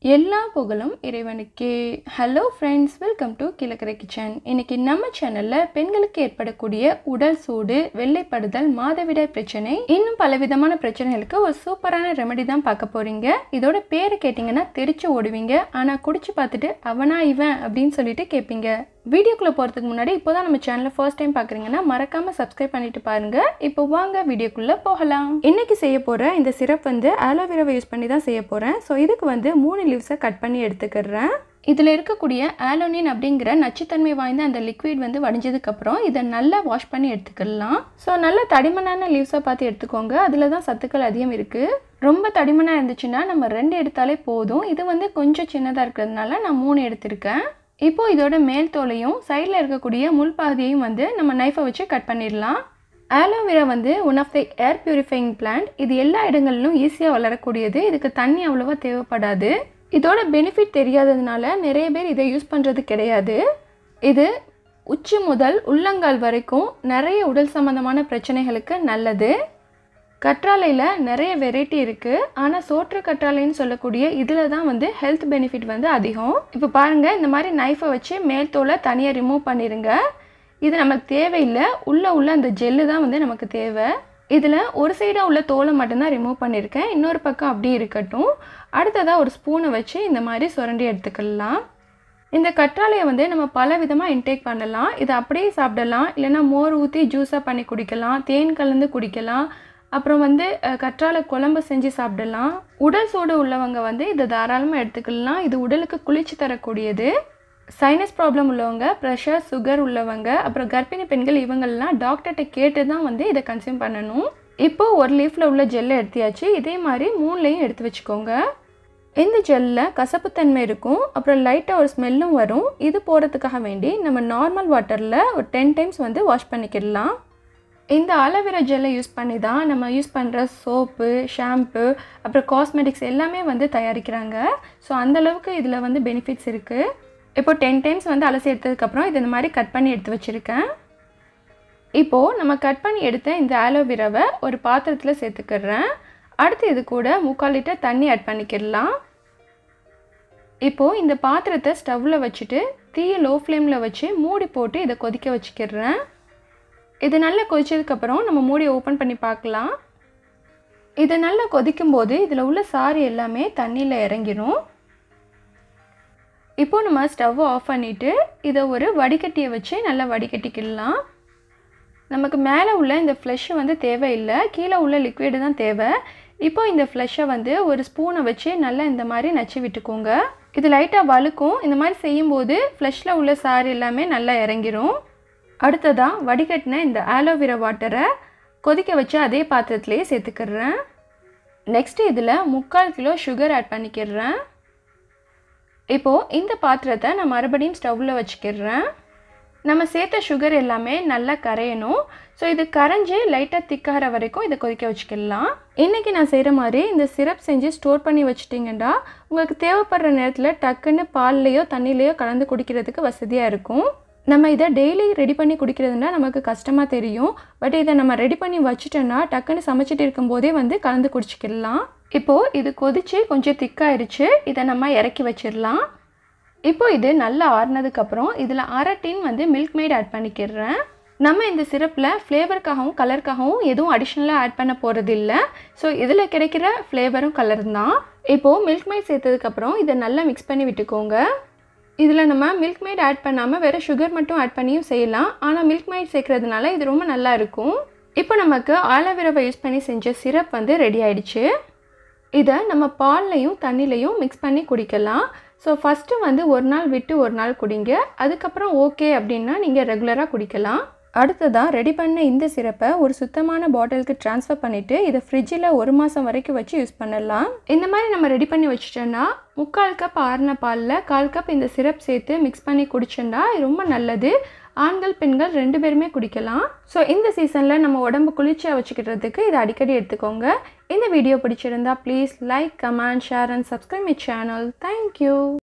எல்லா புகழும் இறைவனுக்கே hello friends welcome to Kilakarai kitchen இன்னைக்கு நம்ம சேனலில் பெண்களுக்கு ஏற்படக்கூடிய உடல் சூடு வெள்ளைப்படுதல் மாதவிடாய் பிரச்சனை இன்னும் பலவிதமான பிரச்சனைகளுக்கு ஒரு சூப்பரான ரெமெடி தான் பார்க்க போறீங்க இதோட பேரை கேட்டிங்கன்னா தெரிச்சு ஓடுவீங்க ஆனால் குடிச்சு பார்த்துட்டு அவனா இவன் அப்படின்னு சொல்லிட்டு கேட்பீங்க வீடியோக்குள்ளே போகிறதுக்கு முன்னாடி இப்போ தான் நம்ம சேனலை ஃபர்ஸ்ட் டைம் பார்க்குறீங்கன்னா மறக்காமல் சப்ஸ்கிரைப் பண்ணிட்டு பாருங்க இப்போ வாங்க வீடியோக்குள்ளே போகலாம் இன்னைக்கு செய்ய போகிற இந்த சிரப் வந்து ஆலோவேராவை யூஸ் பண்ணி தான் செய்ய போகிறேன் ஸோ இதுக்கு வந்து மூணு லீவ்ஸை கட் பண்ணி எடுத்துக்கிறேன் இதில் இருக்கக்கூடிய ஆலோனின் அப்படிங்கிற நச்சுத்தன்மை வாய்ந்த அந்த லிக்விட் வந்து வடிஞ்சதுக்கப்புறம் இதை நல்லா வாஷ் பண்ணி எடுத்துக்கலாம் ஸோ நல்ல தடிமனான லீவ்ஸாக பார்த்து எடுத்துக்கோங்க அதில் தான் சத்துக்கள் அதிகம் இருக்குது ரொம்ப தடிமனாக இருந்துச்சுன்னா நம்ம ரெண்டு எடுத்தாலே போதும் இது வந்து கொஞ்சம் சின்னதாக இருக்கிறதுனால நான் மூணு எடுத்திருக்கேன் இப்போ இதோட மேல் தோலையும் சைடில் இருக்கக்கூடிய முள் பாதியையும் வந்து நம்ம நைஃபை வச்சு கட் பண்ணிடலாம் ஆலோவேரா வந்து one of the air purifying plant இது எல்லா இடங்களிலும் ஈஸியாக வளரக்கூடியது இதுக்கு தண்ணி அவ்வளோவா தேவைப்படாது இதோட பெனிஃபிட் தெரியாததுனால நிறைய பேர் இதை யூஸ் பண்ணுறது கிடையாது இது உச்சி முதல் உள்ளங்கால் வரைக்கும் நிறைய உடல் சம்மந்தமான பிரச்சனைகளுக்கு நல்லது கற்றாழையில் நிறைய வெரைட்டி இருக்குது ஆனால் சோற்று கற்றாழைன்னு சொல்லக்கூடிய இதில் தான் வந்து ஹெல்த் பெனிஃபிட் வந்து அதிகம் இப்போ பாருங்கள் இந்த மாதிரி நைஃபை வச்சு மேல் தோலை தனியாக ரிமூவ் பண்ணிடுங்க இது நமக்கு தேவையில்லை உள்ளே உள்ள அந்த ஜெல்லு தான் வந்து நமக்கு தேவை இதில் ஒரு சைடாக உள்ள தோலை மட்டும்தான் ரிமூவ் பண்ணியிருக்கேன் இன்னொரு பக்கம் அப்படியே இருக்கட்டும் அடுத்ததாக ஒரு ஸ்பூனை வச்சு இந்த மாதிரி சுரண்டி எடுத்துக்கலாம் இந்த கற்றாழையை வந்து நம்ம பல விதமாக இன்டேக் பண்ணலாம் இதை அப்படியே சாப்பிடலாம் இல்லைன்னா மோர் ஊற்றி ஜூஸாக பண்ணி குடிக்கலாம் தேன் கலந்து குடிக்கலாம் அப்புறம் வந்து அஹ், கற்றாழை குழம்பு செஞ்சு சாப்பிடலாம் உடல் சூடு உள்ளவங்க வந்து இதை தாராளமாக எடுத்துக்கலாம் இது உடலுக்கு குளிர்ச்சி தரக்கூடியது சைனஸ் ப்ராப்ளம் உள்ளவங்க ப்ரெஷர் சுகர் உள்ளவங்க அப்புறம் கர்ப்பிணி பெண்கள் இவங்கெல்லாம் டாக்டர்கிட்ட கேட்டு தான் வந்து இதை கன்சியூம் பண்ணணும் இப்போ ஒரு லீஃபில் உள்ள ஜெல்லை எடுத்தியாச்சு இதே மாதிரி மூணுலையும் எடுத்து வச்சுக்கோங்க இந்த ஜெல்லில் கசப்புத்தன்மை இருக்கும் அப்புறம் லைட்டாக ஒரு ஸ்மெல்லும் வரும் இது போகிறதுக்காக வேண்டி நம்ம நார்மல் வாட்டரில் ஒரு டென் டைம்ஸ் வந்து வாஷ் பண்ணிக்கிடலாம் இந்த ஆலோவேரா ஜெல்லை யூஸ் பண்ணி தான் நம்ம யூஸ் பண்ணுற சோப்பு ஷாம்பு அப்புறம் காஸ்மெட்டிக்ஸ் எல்லாமே வந்து தயாரிக்கிறாங்க ஸோ அந்தளவுக்கு இதில் வந்து பெனிஃபிட்ஸ் இருக்குது இப்போ டென் டைம்ஸ் வந்து அலசி எடுத்ததுக்கப்புறம் இது இந்த மாதிரி கட் பண்ணி எடுத்து வச்சுருக்கேன் இப்போது நம்ம கட் பண்ணி எடுத்த இந்த ஆலோவேராவை ஒரு பாத்திரத்தில் சேர்த்துக்கிறேன் அடுத்து இது கூட முக்கால் லிட்டர் தண்ணி ஆட் பண்ணிக்கிடலாம் இப்போது இந்த பாத்திரத்தை ஸ்டவ்வில் வச்சுட்டு தீயை லோ ஃப்ளேமில் வச்சு மூடி போட்டு இதை கொதிக்க வச்சுக்கிடுறேன் இது நல்லா கொதிச்சதுக்கப்புறம் நம்ம மூடியை ஓப்பன் பண்ணி பார்க்கலாம் இது நல்லா கொதிக்கும் போது இதில் உள்ள சாறு எல்லாமே தண்ணியில் இறங்கிரும் இப்போ நம்ம ஸ்டவ்வை ஆஃப் பண்ணிவிட்டு இதை ஒரு வடிகட்டியை வச்சு நல்லா வடிகட்டிக்கிடலாம் நமக்கு மேலே உள்ள இந்த ஃப்ளெஷ்ஷு வந்து தேவையில்லை கீழே உள்ள லிக்விடு தான் தேவை இப்போ இந்த ஃப்ளெஷ்ஷை வந்து ஒரு ஸ்பூனை வச்சு நல்லா இந்த மாதிரி நச்சு விட்டுக்கோங்க இது லைட்டாக வழுக்கும் இந்த மாதிரி செய்யும்போது ஃப்ளெஷ்ஷில் உள்ள சாறு எல்லாமே நல்லா இறங்கிரும் அடுத்ததாக வடிகட்டின இந்த ஆலோவேரா வாட்டரை கொதிக்க வச்சு அதே பாத்திரத்துலேயே சேர்த்துக்கிறேன் நெக்ஸ்ட்டு இதில் முக்கால் கிலோ சுகர் ஆட் பண்ணிக்கிறேன் இப்போது இந்த பாத்திரத்தை நான் மறுபடியும் ஸ்டவ்வில் வச்சுக்கிறேன் நம்ம சேர்த்த சுகர் எல்லாமே நல்லா கரையணும் ஸோ இது கரைஞ்சி லைட்டாக திக்காகிற வரைக்கும் இதை கொதிக்க வச்சுக்கலாம் இன்றைக்கி நான் செய்கிற மாதிரி இந்த சிரப் செஞ்சு ஸ்டோர் பண்ணி வச்சுட்டிங்கன்னா உங்களுக்கு தேவைப்படுற நேரத்தில் டக்குன்னு பால்லையோ தண்ணிலையோ கலந்து குடிக்கிறதுக்கு வசதியாக இருக்கும் நம்ம இதை டெய்லி ரெடி பண்ணி குடிக்கிறதுனா நமக்கு கஷ்டமாக தெரியும் பட் இதை நம்ம ரெடி பண்ணி வச்சுட்டோன்னா டக்குன்னு சமைச்சிட்டு இருக்கும்போதே வந்து கலந்து குடிச்சிக்கிடலாம் இப்போது இது கொதித்து கொஞ்சம் திக்காயிருச்சு இதை நம்ம இறக்கி வச்சிடலாம் இப்போ இது நல்லா ஆறுனதுக்கப்புறம் இதில் அரை டின் வந்து மில்க் மேட் ஆட் பண்ணிக்கிறேன் நம்ம இந்த சிரப்பில் ஃப்ளேவருக்காகவும் கலருக்காகவும் எதுவும் அடிஷ்னலாக ஆட் பண்ண போகிறது இல்லை ஸோ இதில் கிடைக்கிற ஃப்ளேவரும் கலர் தான் இப்போது மில்க் மேட் சேர்த்ததுக்கப்புறம் இதை நல்லா மிக்ஸ் பண்ணி விட்டுக்கோங்க இதில் நம்ம மில்க் மேட் ஆட் பண்ணாமல் வேறு சுகர் மட்டும் ஆட் பண்ணியும் செய்யலாம் ஆனால் மில்க் மேட் சேர்க்கறதுனால இது ரொம்ப நல்லா இருக்கும் இப்போ நமக்கு ஆலோவேராவை யூஸ் பண்ணி செஞ்ச சிரப் வந்து ரெடி ஆயிடுச்சு இதை நம்ம பால்லையும் தண்ணிலையும் மிக்ஸ் பண்ணி குடிக்கலாம் ஸோ ஃபஸ்ட்டு வந்து ஒரு நாள் விட்டு ஒரு நாள் குடிங்க அதுக்கப்புறம் ஓகே அப்படின்னா நீங்கள் ரெகுலராக குடிக்கலாம் அடுத்ததாக ரெடி பண்ண இந்த சிரப்பை ஒரு சுத்தமான பாட்டிலுக்கு ட்ரான்ஸ்ஃபர் பண்ணிவிட்டு இதை ஃப்ரிட்ஜில் ஒரு மாதம் வரைக்கும் வச்சு யூஸ் பண்ணலாம் இந்த மாதிரி நம்ம ரெடி பண்ணி வச்சுட்டோன்னா முக்கால் கப் ஆறின பாலில் கால் கப் இந்த சிரப் சேர்த்து மிக்ஸ் பண்ணி குடிச்சோன்னா இது ரொம்ப நல்லது ஆண்கள் பெண்கள் ரெண்டு பேருமே குடிக்கலாம் ஸோ இந்த சீசனில் நம்ம உடம்பு குளிர்ச்சியாக வச்சுக்கிறதுக்கு இதை அடிக்கடி எடுத்துக்கோங்க இந்த வீடியோ பிடிச்சிருந்தா please like comment share and subscribe my channel thank you